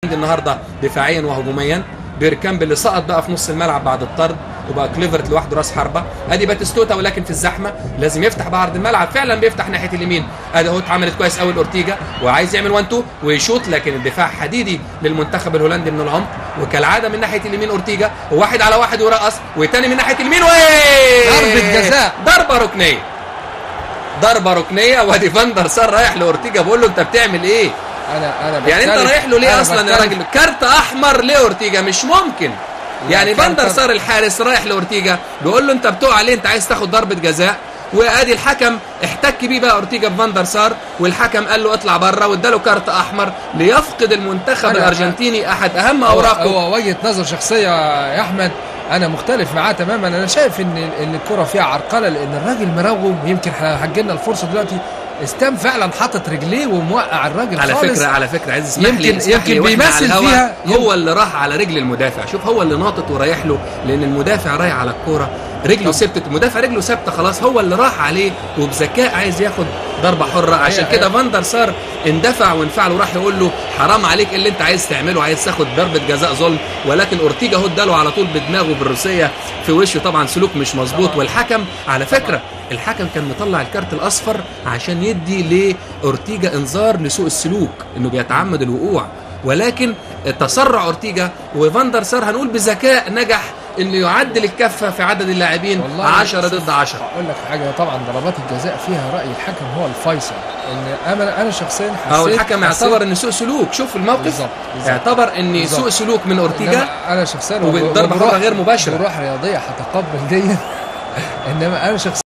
النهارده دفاعيا وهجوميا بيركامب اللي سقط بقى في نص الملعب بعد الطرد وبقى كليفرت لوحده راس حربه ادي باتيستوتا ولكن في الزحمه لازم يفتح بعرض الملعب فعلا بيفتح ناحيه اليمين ادي اهو اتعملت كويس قوي الاورتيجا وعايز يعمل 1 2 ويشوط لكن الدفاع حديدي للمنتخب الهولندي من العمق وكالعاده من ناحيه اليمين اورتيجا وواحد على واحد ورقص والتاني من ناحيه اليمين و ضربة جزاء. ضربه ركنيه ضربه ركنيه وادي فاندر سار رايح لاورتيجا بقول له انت بتعمل ايه انا انا يعني انت بختلف- رايح له ليه أنا اصلا يا بختلف. راجل كارت احمر لاورتيجا مش ممكن يعني كارت- بندر صار الحارس رايح لاورتيجا بيقول له انت بتقع ليه انت عايز تاخد ضربه جزاء وادي الحكم احتك بيه بقى اورتيجا بفاندر سار والحكم قال له اطلع بره واداله كارت احمر ليفقد المنتخب أنا- الارجنتيني احد اهم هو, اوراقه هو وجهه نظر شخصيه يا احمد انا مختلف معاه تماما انا شايف ان ان الكره فيها عرقله لان الراجل مروم يمكن هتجيلنا الفرصه دلوقتي استام فعلا حاطط رجليه وموقع الراجل على خالص فكره على فكره عايز اسمح يمكن- لي اسمح يمكن لي وإحنا على بيمثل الهوا، فيها- هو اللي راح على رجل المدافع شوف هو اللي ناطط ورايح له لان المدافع رايح على الكوره رجله ثبتت المدافع رجله ثابته خلاص هو اللي راح عليه وبذكاء عايز ياخد ضربه حره عشان هي- كده هي- فاندر سار اندفع وانفعل وراح يقول له حرام عليك إيه اللي انت عايز تعمله عايز تاخد ضربه جزاء ظلم ولكن اورتيجا هو اداله على طول بدماغه بالروسيه في وشه طبعا سلوك مش مظبوط والحكم على فكره الحكم كان مطلع الكارت الاصفر عشان يدي لاورتيجا انذار لسوء السلوك انه بيتعمد الوقوع ولكن تسرع اورتيجا وفاندر سار هنقول بذكاء نجح انه يعدل الكفه في عدد اللاعبين والله 10 ضد 10 اقول لك حاجه طبعا ضربات الجزاء فيها راي الحكم هو الفيصل ان انا انا شخصيا حسيت او الحكم حسيت- اعتبر ان سوء سلوك شوف الموقف بالظبط، بالظبط. اعتبر ان بالظبط. سوء سلوك من اورتيجا إنما انا شخصيا وضربة وبروح- حرة غير مباشرة. بروح رياضيه هتقبل دي انما انا شخصيا